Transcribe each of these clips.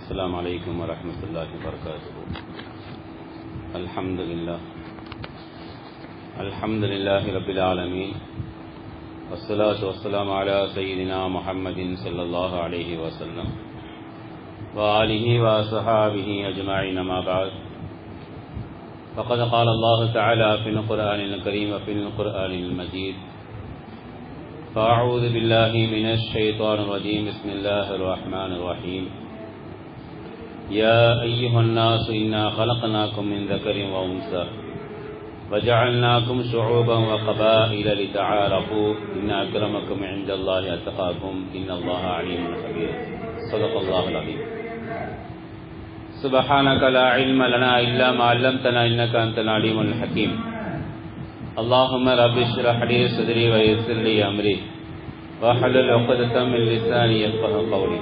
السلام عليكم ورحمة الله وبركاته الحمد لله الحمد لله رب العالمين والصلاة والسلام على سيدنا محمد صلى الله عليه وسلم وآله وصحابه أجمعين ما بعد فقد قال الله تعالى في القرآن الكريم وفي القرآن المجيد فأعوذ بالله من الشيطان الرجيم بسم الله الرحمن الرحيم يا أيها الناس إنا خلقناكم من ذكر وأنثى وجعلناكم شعوبا وقبائل لتعارفوا إن أكرمكم عند الله أتقاكم إن الله عليم خبير صدق الله العظيم سبحانك لا علم لنا إلا ما علمتنا إنك أنت العليم الحكيم اللهم رب اشرح لي صدري ويسر لي أمري واحلل عقدة من لساني يفقه قولي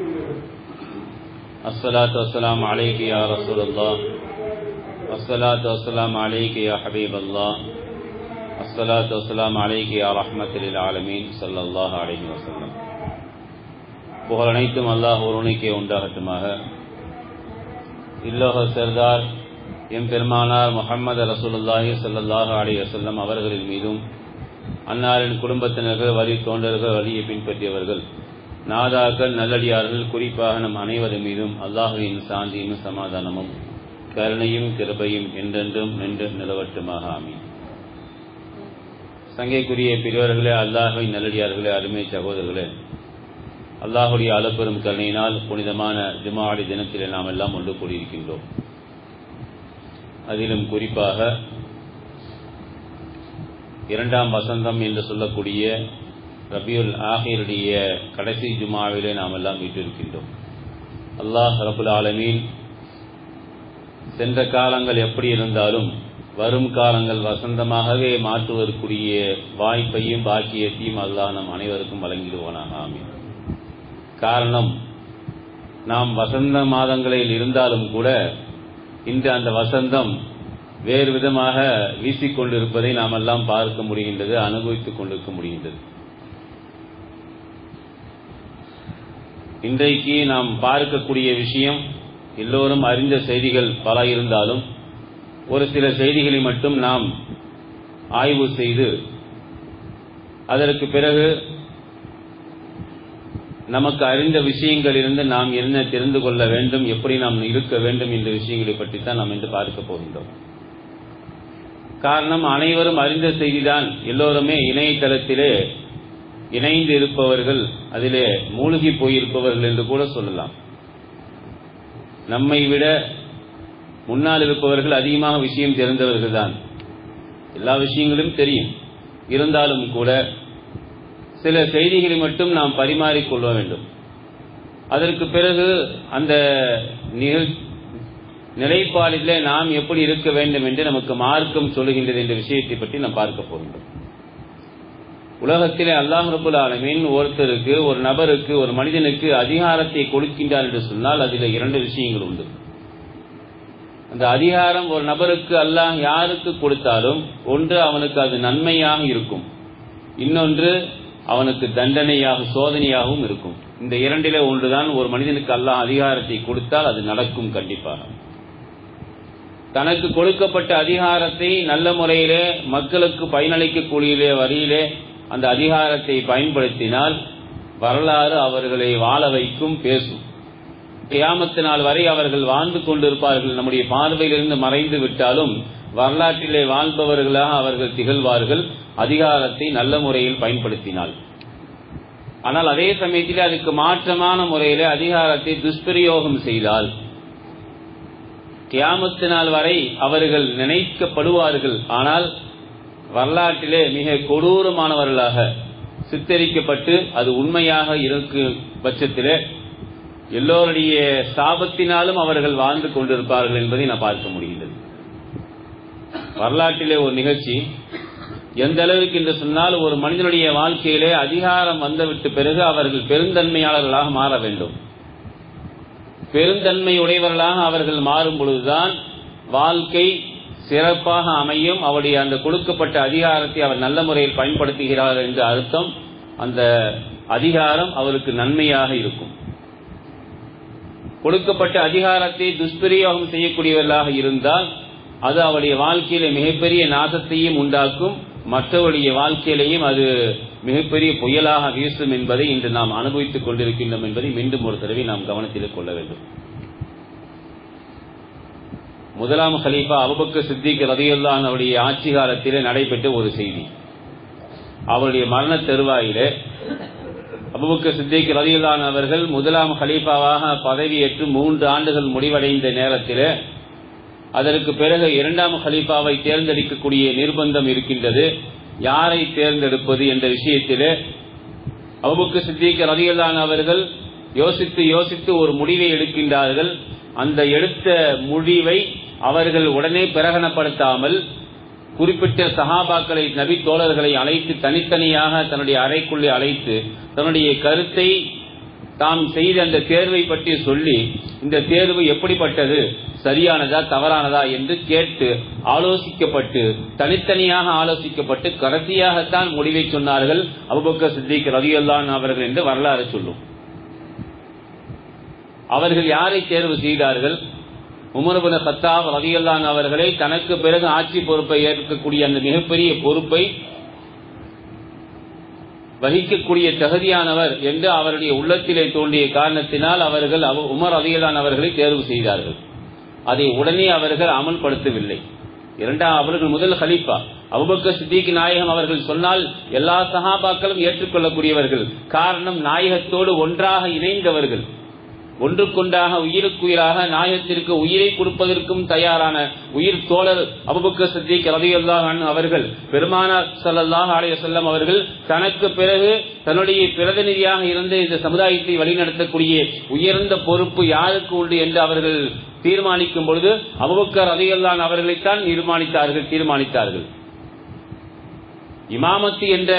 الصلاة والسلام عليك يا رسول الله الصلاة والسلام عليك يا حبيب الله الصلاة والسلام عليك يا رحمة للعالمين صلى الله عليه وسلم புகழ் அனைத்தும் அல்லாஹ் ஒருவனுக்கே உண்டாகட்டுமாக இல்லோக சர்தார் எம் பெருமானார் முகமது ரசூலுல்லாஹி ஸல்லல்லாஹு அலைஹி வஸல்லம் அவர்களின் மீதும் அன்னாரின் குடும்பத்தினர்கள் வழி தோன்றர்கள் வழியை பின்பற்றியவர்கள் நாதாக்கள் நல்லடியார்கள் குறிப்பாக நம் அனைவரின் மீதும் அல்லாஹுவின் சாந்தியும் சமாதானமும் கருணையும் கிருபையும் என்றென்றும் நின்று நிலவட்டுமாக ஆமீன் சங்கைக்குரிய பெரியவர்களே அல்லாஹுவின் நல்லடியார்களே அருமை சகோதரர்களே அல்லாஹுடைய அளப்பெரும் கருணையினால் புனிதமான ஜுமாடி தினத்தில் நாம் எல்லாம் ஒன்று கூடியிருக்கின்றோம் அதிலும் குறிப்பாக இரண்டாம் வசந்தம் என்று சொல்லக்கூடிய ரபியுல் ஆஹிருடைய கடைசி ஜுமாவிலே நாம் எல்லாம் வீட்டிருக்கின்றோம் அல்லாஹ் ரபுல் ஆலமீன் சென்ற காலங்கள் எப்படி இருந்தாலும் வரும் காலங்கள் வசந்தமாகவே மாற்றுவதற்குரிய வாய்ப்பையும் பாக்கியத்தையும் அல்லாஹ் நம் அனைவருக்கும் வழங்கிடுவானாக ஆமீன் காரணம் நாம் வசந்த மாதங்களில் இருந்தாலும் கூட இன்று அந்த வசந்தம் வேறு விதமாக வீசிக்கொண்டிருப்பதை நாம் எல்லாம் பார்க்க முடிகின்றது அனுபவித்துக் கொண்டிருக்க முடிகின்றது இன்றைக்கு நாம் பார்க்கக்கூடிய விஷயம் எல்லோரும் அறிந்த செய்திகள் பல இருந்தாலும் ஒரு சில செய்திகளை மட்டும் நாம் ஆய்வு செய்து அதற்கு பிறகு நமக்கு அறிந்த விஷயங்களிலிருந்து நாம் என்ன தெரிந்து கொள்ள வேண்டும் எப்படி நாம் இருக்க வேண்டும் என்ற விஷயங்களை பற்றி தான் நாம் இன்று பார்க்க போகின்றோம் காரணம் அனைவரும் அறிந்த செய்திதான் எல்லோருமே இணையதளத்திலே இணைந்து இருப்பவர்கள் அதிலே மூழ்கி போயிருப்பவர்கள் என்று கூட சொல்லலாம் நம்மை விட முன்னால் இருப்பவர்கள் அதிகமாக விஷயம் தெரிந்தவர்கள் தான் எல்லா விஷயங்களும் தெரியும் இருந்தாலும் கூட சில செய்திகளை மட்டும் நாம் பரிமாறிக்கொள்ள வேண்டும் அதற்கு பிறகு அந்த நிலைப்பாடிலே நாம் எப்படி இருக்க வேண்டும் என்று நமக்கு மார்க்கம் சொல்லுகின்றது என்ற விஷயத்தை பற்றி நாம் பார்க்க போகின்றோம் உலகத்திலே அல்லாஹ் ரபுல் ஆலமீன் ஒருத்தருக்கு ஒரு நபருக்கு ஒரு மனிதனுக்கு அதிகாரத்தை கொடுக்கின்றார் என்று சொன்னால் அதில் இரண்டு விஷயங்கள் உண்டு அந்த அதிகாரம் ஒரு நபருக்கு அல்லாஹ் யாருக்கு கொடுத்தாலும் ஒன்று அவனுக்கு அது நன்மையாக இருக்கும் இன்னொன்று அவனுக்கு தண்டனையாக சோதனையாகவும் இருக்கும் இந்த இரண்டிலே ஒன்றுதான் ஒரு மனிதனுக்கு அல்லாஹ் அதிகாரத்தை கொடுத்தால் அது நடக்கும் கண்டிப்பாக தனக்கு கொடுக்கப்பட்ட அதிகாரத்தை நல்ல முறையிலே மக்களுக்கு பயனளிக்கக்கூடிய வரியிலே அந்த அதிகாரத்தை பயன்படுத்தினால் வரலாறு அவர்களை வாழ வைக்கும் பேசும் கியாமத்து நாள் வரை அவர்கள் வாழ்ந்து கொண்டிருப்பார்கள் நம்முடைய பார்வையிலிருந்து மறைந்து விட்டாலும் வரலாற்றிலே வாழ்பவர்களாக அவர்கள் திகழ்வார்கள் அதிகாரத்தை நல்ல முறையில் பயன்படுத்தினால் ஆனால் அதே சமயத்தில் அதுக்கு மாற்றமான முறையிலே அதிகாரத்தை துஷ்பிரயோகம் செய்தால் கியாமத்து நாள் வரை அவர்கள் நினைக்கப்படுவார்கள் ஆனால் வரலாற்றிலே மிக கொடூரமானவர்களாக சித்தரிக்கப்பட்டு அது உண்மையாக இருக்கும் பட்சத்திலே எல்லோருடைய சாபத்தினாலும் அவர்கள் வாழ்ந்து கொண்டிருப்பார்கள் என்பதை நான் பார்க்க முடிகின்றது வரலாற்றிலே ஒரு நிகழ்ச்சி எந்த அளவுக்கு என்று சொன்னால் ஒரு மனிதனுடைய வாழ்க்கையிலே அதிகாரம் வந்துவிட்ட பிறகு அவர்கள் பெருந்தன்மையாளர்களாக மாற வேண்டும் பெருந்தன்மை உடையவர்களாக அவர்கள் மாறும் பொழுதுதான் வாழ்க்கை சிறப்பாக அமையும் அவருடைய அந்த கொடுக்கப்பட்ட அதிகாரத்தை அவர் நல்ல முறையில் பயன்படுத்துகிறார் என்ற அர்த்தம் அந்த அதிகாரம் அவருக்கு நன்மையாக இருக்கும் கொடுக்கப்பட்ட அதிகாரத்தை துஷ்பிரயோகம் செய்யக்கூடியவர்களாக இருந்தால் அது அவருடைய வாழ்க்கையில மிகப்பெரிய நாசத்தையும் உண்டாக்கும் மற்றவருடைய வாழ்க்கையிலையும் அது மிகப்பெரிய புயலாக வீசும் என்பதை இன்று நாம் அனுபவித்துக் கொண்டிருக்கின்றோம் என்பதை மீண்டும் ஒரு தடவை நாம் கவனத்தில் கொள்ள வேண்டும் முதலாம் ஹலீஃபா அபுபக்க சித்திக் ரதியுல்லான் அவருடைய ஆட்சி காலத்திலே நடைபெற்ற ஒரு செய்தி அவருடைய மரண தருவாயிலே அபுபக்க சித்திக் ரதியுல்லான் அவர்கள் முதலாம் ஹலீஃபாவாக பதவியேற்று மூன்று ஆண்டுகள் முடிவடைந்த நேரத்தில் அதற்கு பிறகு இரண்டாம் ஹலீஃபாவை தேர்ந்தெடுக்கக்கூடிய நிர்பந்தம் இருக்கின்றது யாரை தேர்ந்தெடுப்பது என்ற விஷயத்திலே அபுபக்க சித்திக் ரதியுல்லான் அவர்கள் யோசித்து யோசித்து ஒரு முடிவை எடுக்கின்றார்கள் அந்த எடுத்த முடிவை அவர்கள் உடனே பிரகடனப்படுத்தாமல் குறிப்பிட்ட சகாபாக்களை நபி தோழர்களை அழைத்து தனித்தனியாக தன்னுடைய அறைக்குள்ளே அழைத்து தன்னுடைய கருத்தை தாம் செய்த அந்த தேர்வை பற்றி சொல்லி இந்த தேர்வு எப்படிப்பட்டது சரியானதா தவறானதா என்று கேட்டு ஆலோசிக்கப்பட்டு தனித்தனியாக ஆலோசிக்கப்பட்டு கடைசியாகத்தான் முடிவை சொன்னார்கள் அபுபக்கர் சித்திக் ரதியுல்லான் அவர்கள் என்று வரலாறு சொல்லும் அவர்கள் யாரை தேர்வு செய்தார்கள் உமர்புன சத்தாப் ரதியல்லான் அவர்களை தனக்கு பிறகு ஆட்சி பொறுப்பை ஏற்கக்கூடிய அந்த மிகப்பெரிய பொறுப்பை வகிக்கக்கூடிய தகுதியானவர் என்று அவருடைய உள்ளத்திலே தோன்றிய காரணத்தினால் அவர்கள் உமர் அதிகலான் அவர்களை தேர்வு செய்தார்கள் அதை உடனே அவர்கள் அமல்படுத்தவில்லை இரண்டாம் அவர்கள் முதல் ஹலீஃபா அபுபக்க சித்திக் நாயகம் அவர்கள் சொன்னால் எல்லா சகாபாக்களும் ஏற்றுக்கொள்ளக்கூடியவர்கள் காரணம் நாயகத்தோடு ஒன்றாக இணைந்தவர்கள் ஒன்றுக்கொண்டாக உயிருக்குயிராக நாயகத்திற்கு உயிரை கொடுப்பதற்கும் தயாரான உயிர் தோழர் அபுபக்க சத்திக் ரதியுல்லாஹ் அவர்கள் பெருமானார் சல்லாஹ் அலைய செல்லம் அவர்கள் தனக்கு பிறகு தன்னுடைய பிரதிநிதியாக இருந்த இந்த சமுதாயத்தை வழிநடத்தக்கூடிய உயர்ந்த பொறுப்பு யாருக்கு உண்டு என்று அவர்கள் தீர்மானிக்கும் பொழுது அபுபக்கர் ரதியுல்லான் அவர்களைத்தான் தீர்மானித்தார்கள் தீர்மானித்தார்கள் இமாமத்து என்ற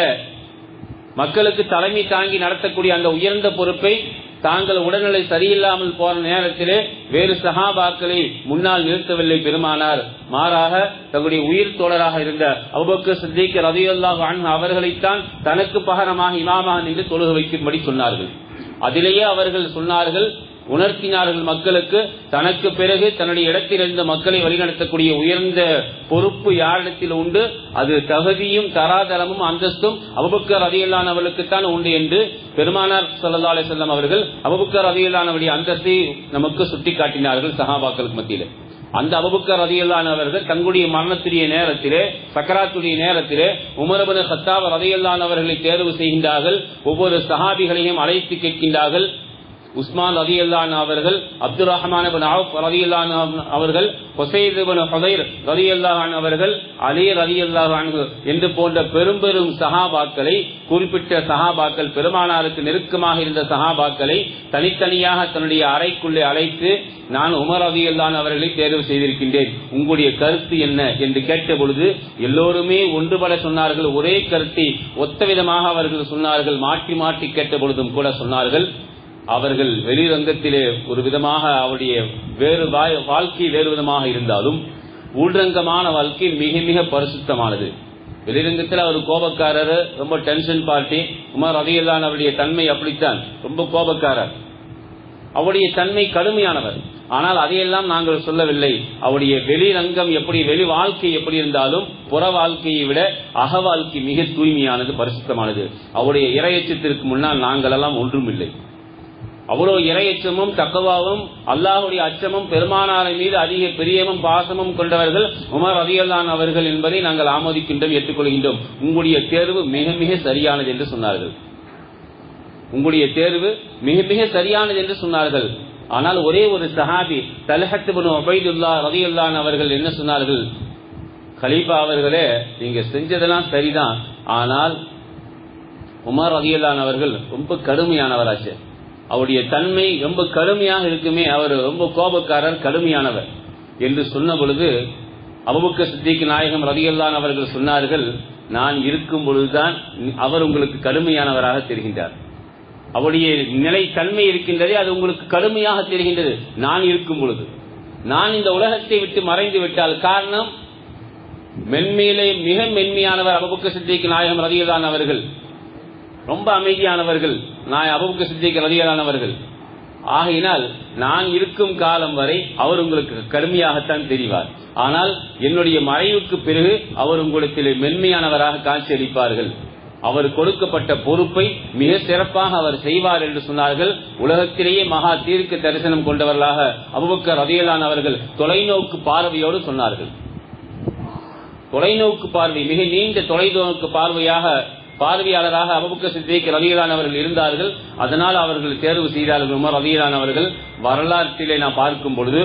மக்களுக்கு தலைமை தாங்கி நடத்தக்கூடிய அந்த உயர்ந்த பொறுப்பை தாங்கள் உடல்நிலை சரியில்லாமல் போன நேரத்திலே வேறு சகாபாக்களை முன்னால் நிறுத்தவில்லை பெருமானார் மாறாக தங்களுடைய உயிர் தோழராக இருந்த அபுபக்கு சித்திக் ரதியுல்லாஹ் அவர்களைத்தான் தனக்கு பகரமாக இமாமாக நின்று தொழுக வைக்கும்படி சொன்னார்கள் அதிலேயே அவர்கள் சொன்னார்கள் உணர்த்தினார்கள் மக்களுக்கு தனக்கு பிறகு தன்னுடைய இடத்தில் இருந்த மக்களை வழிநடத்தக்கூடிய உயர்ந்த பொறுப்பு யாரிடத்தில் உண்டு அது தகுதியும் தராதரமும் அந்தஸ்தும் அபுபக்கர் அதிகலானவர்களுக்குத்தான் உண்டு என்று பெருமானார் சல்லா அலி செல்லம் அவர்கள் அபுபக்கர் அதிகலானவருடைய அந்தஸ்தை நமக்கு சுட்டிக்காட்டினார்கள் சஹாபாக்களுக்கு மத்தியில் அந்த அபுபக்கர் ரதியல்லானவர்கள் தங்களுடைய மரணத்துடைய நேரத்திலே சக்கராத்துடைய நேரத்திலே உமரபன சத்தாப் ரதியல்லானவர்களை தேர்வு செய்கின்றார்கள் ஒவ்வொரு சஹாபிகளையும் அழைத்து கேட்கின்றார்கள் உஸ்மான் ரதி அல்லான் அவர்கள் அப்துல் ரஹ்மான் ரதி அல்லான் அவர்கள் ஹொசைத் ஹொசைர் ரதி அல்லாஹான் அவர்கள் அலி ரதி அல்லாஹான் என்று போன்ற பெரும் பெரும் சஹாபாக்களை குறிப்பிட்ட சஹாபாக்கள் பெருமானாருக்கு நெருக்கமாக இருந்த சஹாபாக்களை தனித்தனியாக தன்னுடைய அறைக்குள்ளே அழைத்து நான் உமர் ரதி அல்லான் அவர்களை தேர்வு செய்திருக்கின்றேன் உங்களுடைய கருத்து என்ன என்று கேட்ட பொழுது எல்லோருமே ஒன்றுபட சொன்னார்கள் ஒரே கருத்தை ஒத்த விதமாக அவர்கள் சொன்னார்கள் மாற்றி மாற்றி கேட்ட பொழுதும் கூட சொன்னார்கள் அவர்கள் வெளிரங்கத்திலே ஒரு விதமாக அவருடைய வேறு வாழ்க்கை வேறு விதமாக இருந்தாலும் உள்ரங்கமான வாழ்க்கை மிக மிக பரிசுத்தமானது வெளிரங்கத்தில் அவர் கோபக்காரர் ரொம்ப டென்ஷன் பார்ட்டி உமர் ரதியல்லான் அவருடைய தன்மை அப்படித்தான் ரொம்ப கோபக்காரர் அவருடைய தன்மை கடுமையானவர் ஆனால் அதையெல்லாம் நாங்கள் சொல்லவில்லை அவருடைய வெளிரங்கம் எப்படி வெளி வாழ்க்கை எப்படி இருந்தாலும் புற வாழ்க்கையை விட அக வாழ்க்கை மிக தூய்மையானது பரிசுத்தமானது அவருடைய இரையச்சத்திற்கு முன்னால் நாங்கள் எல்லாம் ஒன்றும் இல்லை அவ்வளவு இரையச்சமும் தக்கவாவும் அல்லாஹுடைய அச்சமும் பெருமானாரின் மீது அதிக பிரியமும் பாசமும் கொண்டவர்கள் உமர் ரதியல்லான் அவர்கள் என்பதை நாங்கள் ஆமோதிக்கின்றோம் ஏற்றுக்கொள்கின்றோம் உங்களுடைய தேர்வு மிக மிக சரியானது என்று சொன்னார்கள் உங்களுடைய தேர்வு மிக மிக சரியானது என்று சொன்னார்கள் ஆனால் ஒரே ஒரு சஹாபி தலஹத் ஒபைதுல்லா ரதியுல்லான் அவர்கள் என்ன சொன்னார்கள் கலீஃபா அவர்களே நீங்க செஞ்சதெல்லாம் சரிதான் ஆனால் உமர் ரதியுல்லான் அவர்கள் ரொம்ப கடுமையானவராச்சு அவருடைய தன்மை ரொம்ப கடுமையாக இருக்குமே அவர் ரொம்ப கோபக்காரர் கடுமையானவர் என்று சொன்ன பொழுது அபுபக்க சித்திக்கு நாயகம் ரதியல்லான் அவர்கள் சொன்னார்கள் நான் இருக்கும் பொழுதுதான் அவர் உங்களுக்கு கடுமையானவராக தெரிகின்றார் அவருடைய நிலை தன்மை இருக்கின்றதே அது உங்களுக்கு கடுமையாக தெரிகின்றது நான் இருக்கும் பொழுது நான் இந்த உலகத்தை விட்டு மறைந்து விட்டால் காரணம் மென்மையிலே மிக மென்மையானவர் அபுபக்க சித்திக்கு நாயகம் ரதியல்லான் அவர்கள் ரொம்ப அமைதியானவர்கள் நான் அபுபக்க சித்திக்கு ரதியலானவர்கள் ஆகையினால் நான் இருக்கும் காலம் வரை அவர் உங்களுக்கு கடுமையாகத்தான் தெரிவார் ஆனால் என்னுடைய மறைவுக்கு பிறகு அவர் உங்களுக்கு மென்மையானவராக காட்சியளிப்பார்கள் அவர் கொடுக்கப்பட்ட பொறுப்பை மிக சிறப்பாக அவர் செய்வார் என்று சொன்னார்கள் உலகத்திலேயே மகா தீர்க்க தரிசனம் கொண்டவர்களாக அபுபக்கர் ரதியலான் அவர்கள் தொலைநோக்கு பார்வையோடு சொன்னார்கள் தொலைநோக்கு பார்வை மிக நீண்ட தொலைநோக்கு பார்வையாக பார்வையாளராக அபுபக்க சித்திக் ரதியலான் அவர்கள் இருந்தார்கள் அதனால் அவர்கள் தேர்வு செய்தார்கள் உமர் ரதியலான் அவர்கள் வரலாற்றிலே நாம் பார்க்கும் பொழுது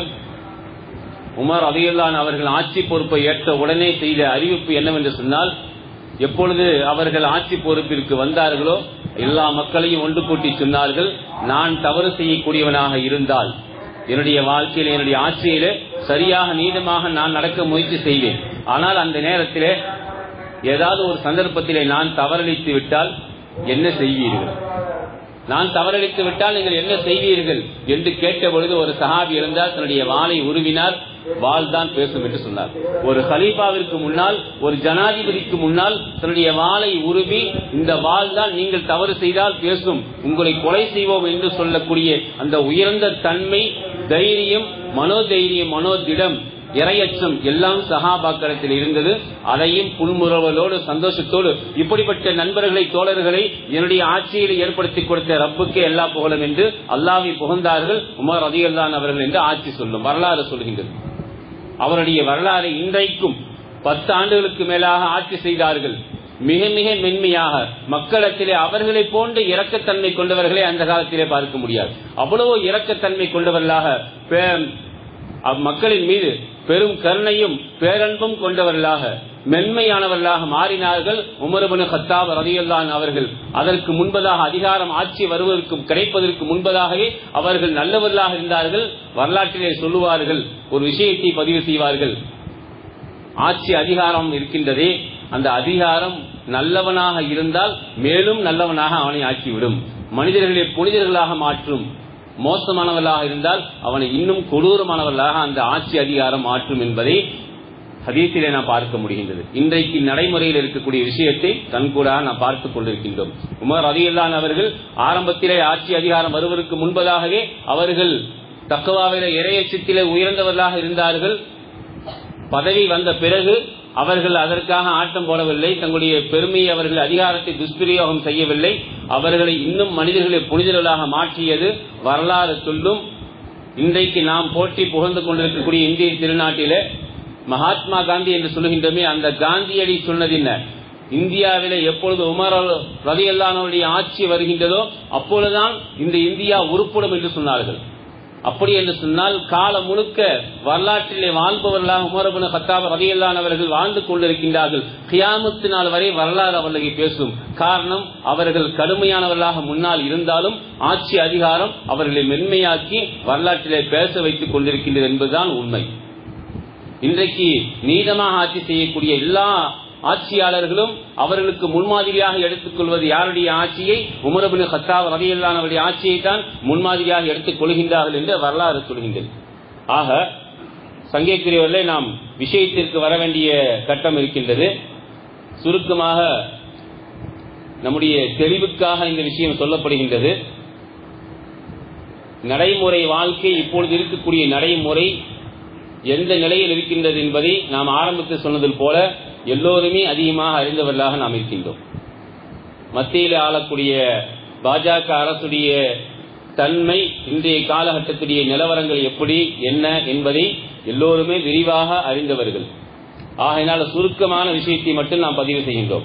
உமர் ரதியல்லான் அவர்கள் ஆட்சி பொறுப்பை ஏற்ற உடனே செய்த அறிவிப்பு என்னவென்று சொன்னால் எப்பொழுது அவர்கள் ஆட்சி பொறுப்பிற்கு வந்தார்களோ எல்லா மக்களையும் ஒன்று கூட்டி சொன்னார்கள் நான் தவறு செய்யக்கூடியவனாக இருந்தால் என்னுடைய வாழ்க்கையில என்னுடைய ஆட்சியிலே சரியாக நீதமாக நான் நடக்க முயற்சி செய்வேன் ஆனால் அந்த நேரத்திலே ஏதாவது ஒரு சந்தர்ப்பத்திலே நான் தவறளித்து விட்டால் என்ன செய்வீர்கள் நான் தவறளித்து விட்டால் நீங்கள் என்ன செய்வீர்கள் என்று கேட்ட பொழுது ஒரு சஹாபி இருந்தால் தன்னுடைய வாளை உருவினார் வாள் தான் பேசும் என்று சொன்னார் ஒரு ஹலீஃபாவிற்கு முன்னால் ஒரு ஜனாதிபதிக்கு முன்னால் தன்னுடைய வாளை உருவி இந்த வாள் தான் நீங்கள் தவறு செய்தால் பேசும் உங்களை கொலை செய்வோம் என்று சொல்லக்கூடிய அந்த உயர்ந்த தன்மை தைரியம் மனோதைரியம் மனோதிடம் இரையச்சம் எல்லாம் சகாபாக்கரத்தில் இருந்தது அதையும் புன்முறவலோடு சந்தோஷத்தோடு இப்படிப்பட்ட நண்பர்களை தோழர்களை என்னுடைய ஆட்சியில் ஏற்படுத்தி கொடுத்த ரப்புக்கே எல்லா புகழும் என்று அல்லாவை புகழ்ந்தார்கள் உமர் ரதியல்லான் அவர்கள் என்று ஆட்சி சொல்லும் வரலாறு சொல்கின்றது அவருடைய வரலாறு இன்றைக்கும் பத்து ஆண்டுகளுக்கு மேலாக ஆட்சி செய்தார்கள் மிக மிக மென்மையாக மக்களிடத்திலே அவர்களை போன்ற இரக்கத்தன்மை கொண்டவர்களை அந்த காலத்திலே பார்க்க முடியாது அவ்வளவு இரக்கத்தன்மை கொண்டவர்களாக மக்களின் மீது பெரும் கருணையும் பேரன்பும் கொண்டவர்களாக மென்மையானவர்களாக மாறினார்கள் உமரபனு ஹத்தாப் ரதியுல்லான் அவர்கள் அதற்கு முன்பதாக அதிகாரம் ஆட்சி வருவதற்கு கிடைப்பதற்கு முன்பதாகவே அவர்கள் நல்லவர்களாக இருந்தார்கள் வரலாற்றிலே சொல்லுவார்கள் ஒரு விஷயத்தை பதிவு செய்வார்கள் ஆட்சி அதிகாரம் இருக்கின்றதே அந்த அதிகாரம் நல்லவனாக இருந்தால் மேலும் நல்லவனாக அவனை ஆக்கிவிடும் மனிதர்களை புனிதர்களாக மாற்றும் மோசமானவர்களாக இருந்தால் அவனை இன்னும் கொடூரமானவர்களாக அந்த ஆட்சி அதிகாரம் மாற்றும் என்பதை ஹதீசிலே நாம் பார்க்க முடிகின்றது இன்றைக்கு நடைமுறையில் இருக்கக்கூடிய விஷயத்தை கண்கூடாக நாம் பார்த்துக் கொண்டிருக்கின்றோம் உமர் ரதியுல்லான் அவர்கள் ஆரம்பத்திலே ஆட்சி அதிகாரம் வருவதற்கு முன்பதாகவே அவர்கள் தக்கவாவில இறையச்சத்திலே உயர்ந்தவர்களாக இருந்தார்கள் பதவி வந்த பிறகு அவர்கள் அதற்காக ஆட்டம் போடவில்லை தங்களுடைய பெருமையை அவர்கள் அதிகாரத்தை துஷ்பிரயோகம் செய்யவில்லை அவர்களை இன்னும் மனிதர்களை புனிதர்களாக மாற்றியது வரலாறு சொல்லும் இன்றைக்கு நாம் போட்டி புகழ்ந்து கொண்டிருக்கக்கூடிய இந்திய திருநாட்டிலே மகாத்மா காந்தி என்று சொல்லுகின்றமே அந்த காந்தியடி சொன்னது என்ன இந்தியாவிலே எப்பொழுது உமர் ரதியல்லானுடைய ஆட்சி வருகின்றதோ அப்பொழுதுதான் இந்த இந்தியா உருப்படும் என்று சொன்னார்கள் அப்படி என்று சொன்னால் காலம் முழுக்க வரலாற்றிலே வாழ்பவர்களாக உமரபுன கத்தாப் ரதியல்லான் அவர்கள் வாழ்ந்து கொண்டிருக்கின்றார்கள் கியாமத்து நாள் வரை வரலாறு அவர்களை பேசும் காரணம் அவர்கள் கடுமையானவர்களாக முன்னால் இருந்தாலும் ஆட்சி அதிகாரம் அவர்களை மென்மையாக்கி வரலாற்றிலே பேச வைத்துக் கொண்டிருக்கின்றது என்பதுதான் உண்மை இன்றைக்கு நீதமாக ஆட்சி செய்யக்கூடிய எல்லா ஆட்சியாளர்களும் அவர்களுக்கு முன்மாதிரியாக எடுத்துக் கொள்வது யாருடைய ஆட்சியை உமரபின் ஹத்தாப் ரதியில்லான் அவருடைய ஆட்சியை தான் முன்மாதிரியாக எடுத்துக் கொள்கின்றார்கள் என்று வரலாறு சொல்கின்றது ஆக சங்கேக்குரியவர்களே நாம் விஷயத்திற்கு வர வேண்டிய கட்டம் இருக்கின்றது சுருக்கமாக நம்முடைய தெளிவுக்காக இந்த விஷயம் சொல்லப்படுகின்றது நடைமுறை வாழ்க்கை இப்பொழுது இருக்கக்கூடிய நடைமுறை எந்த நிலையில் இருக்கின்றது என்பதை நாம் ஆரம்பத்தில் சொன்னதில் போல எல்லோருமே அதிகமாக அறிந்தவர்களாக நாம் இருக்கின்றோம் மத்தியில் ஆளக்கூடிய பாஜக அரசுடைய தன்மை இன்றைய காலகட்டத்துடைய நிலவரங்கள் எப்படி என்ன என்பதை எல்லோருமே விரிவாக அறிந்தவர்கள் ஆகையினால் சுருக்கமான விஷயத்தை மட்டும் நாம் பதிவு செய்கின்றோம்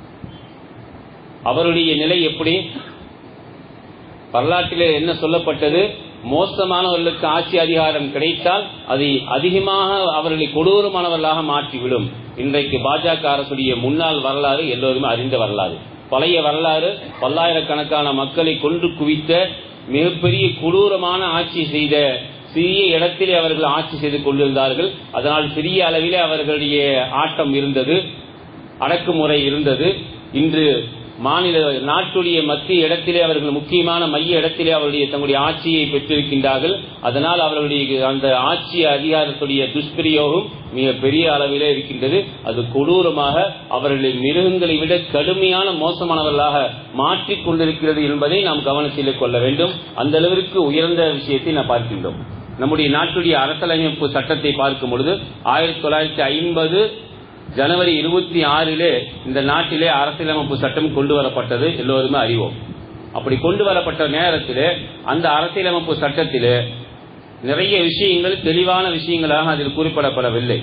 அவருடைய நிலை எப்படி வரலாற்றிலே என்ன சொல்லப்பட்டது மோசமானவர்களுக்கு ஆட்சி அதிகாரம் கிடைத்தால் அதை அதிகமாக அவர்களை கொடூரமானவர்களாக மாற்றிவிடும் இன்றைக்கு பாஜக அரசுடைய முன்னாள் வரலாறு எல்லோருமே அறிந்த வரலாறு பழைய வரலாறு பல்லாயிரக்கணக்கான மக்களை கொன்று குவித்த மிகப்பெரிய கொடூரமான ஆட்சி செய்த சிறிய இடத்திலே அவர்கள் ஆட்சி செய்து கொண்டிருந்தார்கள் அதனால் சிறிய அளவிலே அவர்களுடைய ஆட்டம் இருந்தது அடக்குமுறை இருந்தது இன்று மாநில நாட்டுடைய மத்திய இடத்திலே அவர்கள் முக்கியமான மைய இடத்திலே அவருடைய தங்களுடைய ஆட்சியை பெற்றிருக்கின்றார்கள் அதனால் அவர்களுடைய அந்த ஆட்சி அதிகாரத்துடைய துஷ்பிரயோகம் மிக பெரிய அளவிலே இருக்கின்றது அது கொடூரமாக அவர்களை மிருகங்களை விட கடுமையான மோசமானவர்களாக மாற்றிக் கொண்டிருக்கிறது என்பதை நாம் கவனத்தில் கொள்ள வேண்டும் அந்த அளவிற்கு உயர்ந்த விஷயத்தை நாம் பார்க்கின்றோம் நம்முடைய நாட்டுடைய அரசியலமைப்பு சட்டத்தை பார்க்கும் பொழுது ஆயிரத்தி தொள்ளாயிரத்தி ஐம்பது ஜனவரி இருபத்தி ஆறிலே இந்த நாட்டிலே அரசியலமைப்பு சட்டம் கொண்டு வரப்பட்டது எல்லோருமே அறிவோம் அப்படி கொண்டு வரப்பட்ட நேரத்திலே அந்த அரசியலமைப்பு சட்டத்திலே நிறைய விஷயங்கள் தெளிவான விஷயங்களாக அதில் குறிப்பிடப்படவில்லை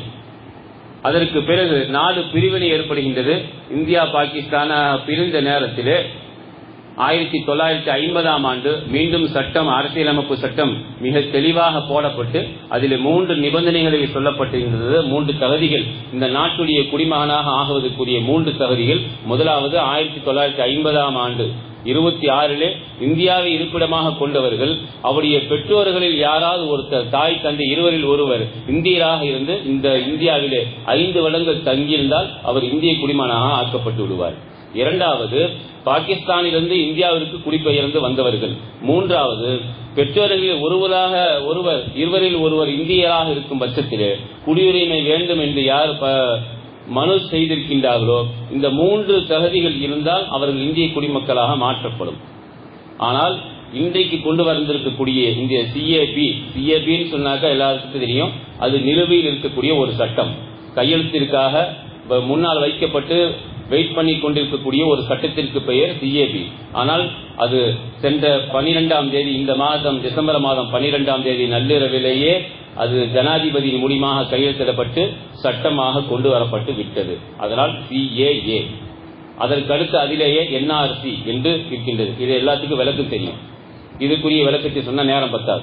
அதற்கு பிறகு நாடு பிரிவினை ஏற்படுகின்றது இந்தியா பாகிஸ்தான பிரிந்த நேரத்திலே ஆயிரத்தி தொள்ளாயிரத்தி ஐம்பதாம் ஆண்டு மீண்டும் சட்டம் அரசியலமைப்பு சட்டம் மிக தெளிவாக போடப்பட்டு அதில் மூன்று நிபந்தனைகளில் சொல்லப்பட்டிருந்தது மூன்று தகுதிகள் இந்த நாட்டுடைய குடிமகனாக ஆகுவதற்குரிய மூன்று தகுதிகள் முதலாவது ஆயிரத்தி தொள்ளாயிரத்தி ஐம்பதாம் ஆண்டு இருபத்தி ஆறிலே இந்தியாவை இருப்பிடமாக கொண்டவர்கள் அவருடைய பெற்றோர்களில் யாராவது ஒருத்தர் தாய் தந்தை இருவரில் ஒருவர் இந்தியராக இருந்து இந்த இந்தியாவிலே ஐந்து வருடங்கள் தங்கியிருந்தால் அவர் இந்திய குடிமகனாக ஆக்கப்பட்டு விடுவார் இரண்டாவது பாகிஸ்தானிலிருந்து இந்தியாவிற்கு குடிபெயர்ந்து வந்தவர்கள் மூன்றாவது பெற்றோர்களில் ஒருவராக ஒருவர் இருவரில் ஒருவர் இந்தியராக இருக்கும் பட்சத்திலே குடியுரிமை வேண்டும் என்று யார் மனு செய்திருக்கின்றார்களோ இந்த மூன்று தகுதிகள் இருந்தால் அவர்கள் இந்திய குடிமக்களாக மாற்றப்படும் ஆனால் இன்றைக்கு கொண்டு வந்திருக்கக்கூடிய இந்த சிஏபி சிஏபின்னு சொன்னாக்கா எல்லாருக்கும் தெரியும் அது நிலுவையில் இருக்கக்கூடிய ஒரு சட்டம் கையெழுத்திற்காக முன்னால் வைக்கப்பட்டு வெயிட் பண்ணி கொண்டிருக்கக்கூடிய ஒரு சட்டத்திற்கு பெயர் சிஏபி ஆனால் அது சென்ற பனிரெண்டாம் தேதி இந்த மாதம் டிசம்பர் மாதம் பனிரெண்டாம் தேதி நள்ளிரவிலேயே அது ஜனாதிபதியின் மூலியமாக கையெழுத்திடப்பட்டு சட்டமாக கொண்டு வரப்பட்டு விட்டது அதனால் சிஏஏ அதற்கு அடுத்து அதிலேயே என்ஆர்சி என்று இருக்கின்றது இது எல்லாத்துக்கும் விளக்கு தெரியும் இதுக்குரிய விளக்கத்தை சொன்ன நேரம் பத்தாது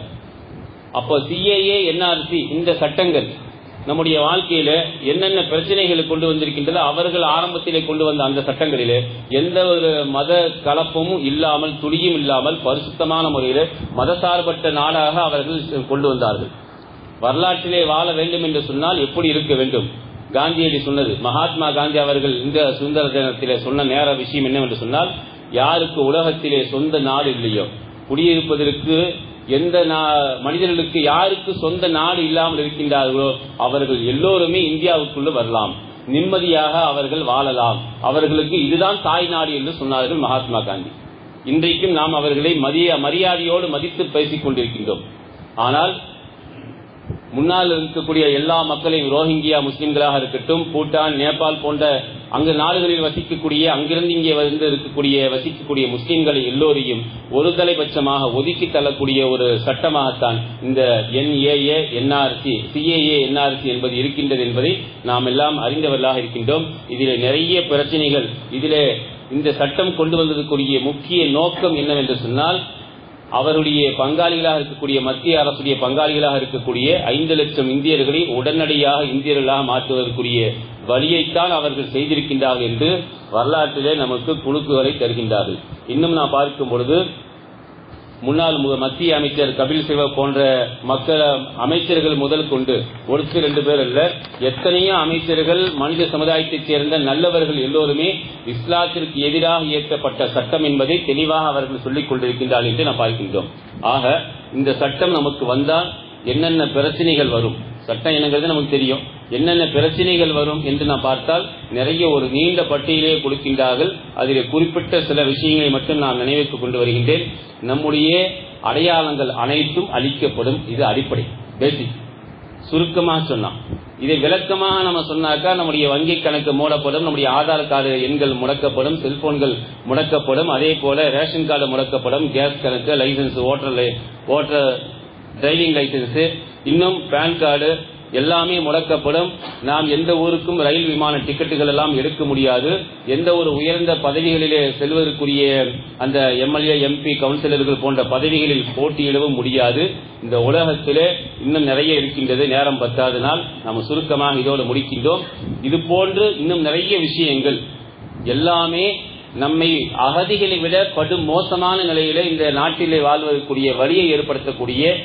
அப்போ சிஏஏ என்ஆர்சி இந்த சட்டங்கள் நம்முடைய வாழ்க்கையில என்னென்ன பிரச்சனைகளை கொண்டு வந்திருக்கின்றதோ அவர்கள் ஆரம்பத்திலே கொண்டு வந்த அந்த சட்டங்களிலே எந்த ஒரு மத கலப்பமும் இல்லாமல் துளியும் இல்லாமல் பரிசுத்தமான முறையில் மதசார்பற்ற நாடாக அவர்கள் கொண்டு வந்தார்கள் வரலாற்றிலே வாழ வேண்டும் என்று சொன்னால் எப்படி இருக்க வேண்டும் காந்தியடி சொன்னது மகாத்மா காந்தி அவர்கள் இந்த சுதந்திர தினத்திலே சொன்ன நேர விஷயம் என்னவென்று சொன்னால் யாருக்கு உலகத்திலே சொந்த நாடு இல்லையோ குடியிருப்பதற்கு எந்த மனிதர்களுக்கு யாருக்கு சொந்த நாடு இல்லாமல் இருக்கின்றார்களோ அவர்கள் எல்லோருமே இந்தியாவுக்குள்ள வரலாம் நிம்மதியாக அவர்கள் வாழலாம் அவர்களுக்கு இதுதான் தாய் நாடு என்று சொன்னார்கள் மகாத்மா காந்தி இன்றைக்கும் நாம் அவர்களை மதிய மரியாதையோடு மதித்து பேசிக் கொண்டிருக்கின்றோம் ஆனால் முன்னால் இருக்கக்கூடிய எல்லா மக்களையும் ரோஹிங்கியா முஸ்லிம்களாக இருக்கட்டும் பூட்டான் நேபாள் போன்ற அங்கு நாடுகளில் வசிக்கக்கூடிய அங்கிருந்து இங்கே வந்து இருக்கக்கூடிய வசிக்கக்கூடிய முஸ்லிம்களை எல்லோரையும் ஒரு தலைபட்சமாக ஒதுக்கி தள்ளக்கூடிய ஒரு சட்டமாகத்தான் இந்த என்ஏஏ என்ஆர்சி சிஏஏ என்ஆர்சி என்பது இருக்கின்றது என்பதை நாம் எல்லாம் அறிந்தவர்களாக இருக்கின்றோம் இதில் நிறைய பிரச்சனைகள் இதிலே இந்த சட்டம் கொண்டு வந்ததற்குரிய முக்கிய நோக்கம் என்னவென்று சொன்னால் அவருடைய பங்காளிகளாக இருக்கக்கூடிய மத்திய அரசுடைய பங்காளிகளாக இருக்கக்கூடிய ஐந்து லட்சம் இந்தியர்களை உடனடியாக இந்தியர்களாக மாற்றுவதற்குரிய வழியைத்தான் அவர்கள் செய்திருக்கின்றார்கள் என்று வரலாற்றிலே நமக்கு குணுக்குகளை தருகின்றார்கள் இன்னும் நான் பார்க்கும் பொழுது முன்னாள் மத்திய அமைச்சர் கபில் சிவ போன்ற மக்கள் அமைச்சர்கள் முதல் கொண்டு ஒருத்தர் ரெண்டு பேர் அல்ல எத்தனையோ அமைச்சர்கள் மனித சமுதாயத்தைச் சேர்ந்த நல்லவர்கள் எல்லோருமே இஸ்லாத்திற்கு எதிராக இயற்றப்பட்ட சட்டம் என்பதை தெளிவாக அவர்கள் சொல்லிக் கொண்டிருக்கின்றார்கள் என்று நாம் பார்க்கின்றோம் ஆக இந்த சட்டம் நமக்கு வந்தால் என்னென்ன பிரச்சனைகள் வரும் சட்டம் என்னங்கிறது நமக்கு தெரியும் என்னென்ன பிரச்சனைகள் வரும் என்று நாம் பார்த்தால் நிறைய ஒரு நீண்ட பட்டியலே கொடுக்கின்றார்கள் அதில் குறிப்பிட்ட சில விஷயங்களை மட்டும் நான் நினைவுக்கு கொண்டு வருகின்றேன் நம்முடைய அடையாளங்கள் அனைத்தும் அளிக்கப்படும் இது அடிப்படை பேசிக் சுருக்கமாக சொன்னான் இதை விளக்கமாக நம்ம சொன்னாக்கா நம்முடைய வங்கி கணக்கு மூடப்படும் நம்முடைய ஆதார் கார்டு எண்கள் முடக்கப்படும் செல்போன்கள் முடக்கப்படும் அதே போல ரேஷன் கார்டு முடக்கப்படும் கேஸ் கணக்கு licence voter voter driving licence இன்னும் பேன் கார்டு எல்லாமே முடக்கப்படும் நாம் எந்த ஊருக்கும் ரயில் விமான டிக்கெட்டுகள் எல்லாம் எடுக்க முடியாது எந்த ஒரு உயர்ந்த பதவிகளிலே செல்வதற்குரிய அந்த எம்எல்ஏ எம்பி கவுன்சிலர்கள் போன்ற பதவிகளில் போட்டியிடவும் முடியாது இந்த உலகத்திலே இன்னும் நிறைய இருக்கின்றது நேரம் பத்தாதனால் நாம் சுருக்கமாக இதோடு முடிக்கின்றோம் இது போன்று இன்னும் நிறைய விஷயங்கள் எல்லாமே நம்மை அகதிகளை விட படும் மோசமான நிலையிலே இந்த நாட்டிலே வாழ்வதற்குரிய வழியை ஏற்படுத்தக்கூடிய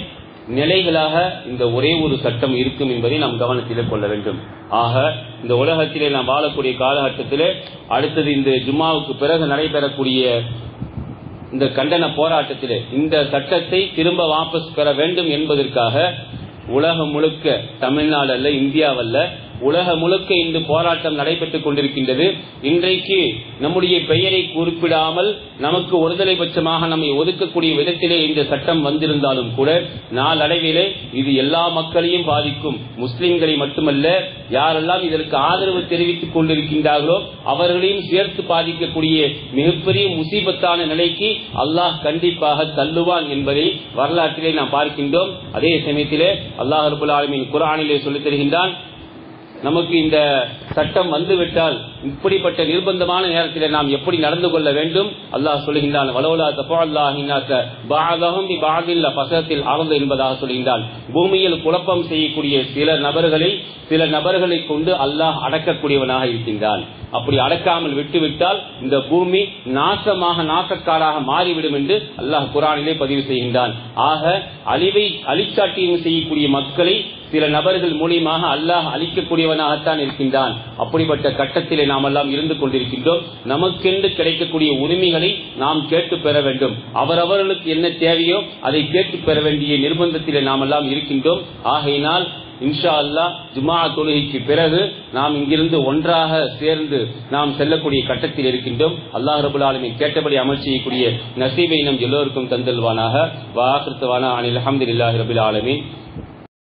நிலைகளாக இந்த ஒரே ஒரு சட்டம் இருக்கும் என்பதை நாம் கவனத்திலே கொள்ள வேண்டும் ஆக இந்த உலகத்திலே நாம் வாழக்கூடிய காலகட்டத்திலே அடுத்தது இந்த ஜும்மாவுக்கு பிறகு நடைபெறக்கூடிய இந்த கண்டன போராட்டத்திலே இந்த சட்டத்தை திரும்ப வாபஸ் பெற வேண்டும் என்பதற்காக உலகம் முழுக்க தமிழ்நாடு அல்ல இந்தியாவல்ல உலக முழுக்க இந்த போராட்டம் நடைபெற்றுக் கொண்டிருக்கின்றது இன்றைக்கு நம்முடைய பெயரை குறிப்பிடாமல் நமக்கு ஒருதலை பட்சமாக நம்மை ஒதுக்கக்கூடிய விதத்திலே இந்த சட்டம் வந்திருந்தாலும் கூட நாளடைவிலே இது எல்லா மக்களையும் பாதிக்கும் முஸ்லிம்களை மட்டுமல்ல யாரெல்லாம் இதற்கு ஆதரவு தெரிவித்துக் கொண்டிருக்கின்றார்களோ அவர்களையும் சேர்த்து பாதிக்கக்கூடிய மிகப்பெரிய முசீபத்தான நிலைக்கு அல்லாஹ் கண்டிப்பாக தள்ளுவான் என்பதை வரலாற்றிலே நாம் பார்க்கின்றோம் அதே சமயத்திலே அல்லாஹ் ரபுல் ஆலமின் குரானிலே சொல்லித் தருகின்றான் நமக்கு இந்த சட்டம் வந்துவிட்டால் இப்படிப்பட்ட நிர்பந்தமான நேரத்தில் நாம் எப்படி நடந்து கொள்ள வேண்டும் அல்லாஹ் சொல்கின்றான் வலோலா பசத்தில் அறந்து என்பதாக சொல்கின்றான் பூமியில் குழப்பம் செய்யக்கூடிய சில நபர்களை சில நபர்களை கொண்டு அல்லாஹ் அடக்கக்கூடியவனாக இருக்கின்றான் அப்படி அடக்காமல் விட்டுவிட்டால் இந்த பூமி நாசமாக நாசக்காடாக மாறிவிடும் என்று அல்லாஹ் குரானிலே பதிவு செய்கின்றான் ஆக அழிவை அழிச்சாட்டியம் செய்யக்கூடிய மக்களை சில நபர்கள் மூலியமாக அல்லாஹ் அழிக்கக்கூடியவனாகத்தான் இருக்கின்றான் அப்படிப்பட்ட கட்டத்திலே நாம் எல்லாம் இருந்து கொண்டிருக்கின்றோம் நமக்கென்று கிடைக்கக்கூடிய உரிமைகளை நாம் கேட்டு பெற வேண்டும் அவரவர்களுக்கு என்ன தேவையோ அதை கேட்டு பெற வேண்டிய நிர்பந்தத்திலே நாம் எல்லாம் இருக்கின்றோம் ஆகையினால் இன்ஷா அல்லா ஜுமா தொழுகைக்கு பிறகு நாம் இங்கிருந்து ஒன்றாக சேர்ந்து நாம் செல்லக்கூடிய கட்டத்தில் இருக்கின்றோம் அல்லாஹ் ரபுல் ஆலமின் கேட்டபடி அமல் செய்யக்கூடிய நசீபை நம் எல்லோருக்கும் தந்தல்வானாக வாக்கிருத்தவான அனில் அஹமதுல்லாஹி ரபுல் ஆலமின்